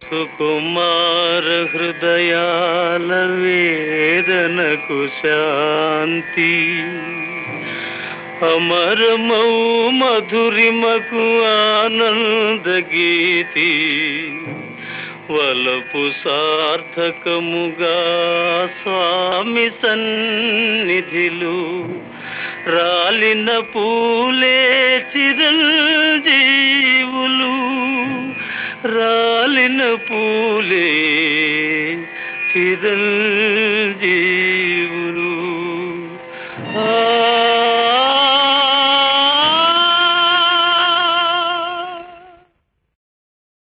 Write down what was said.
సుకుమార హృదయాల వేదనకు శాంతి అమరమౌ మధురిమకు ఆనంద గీతి వలపు సార్థకముగా స్వామి సన్నిధిలు రాలిన పూలే చిరంజీవులు రాలిన పూలే చిరంజీవులు ఆ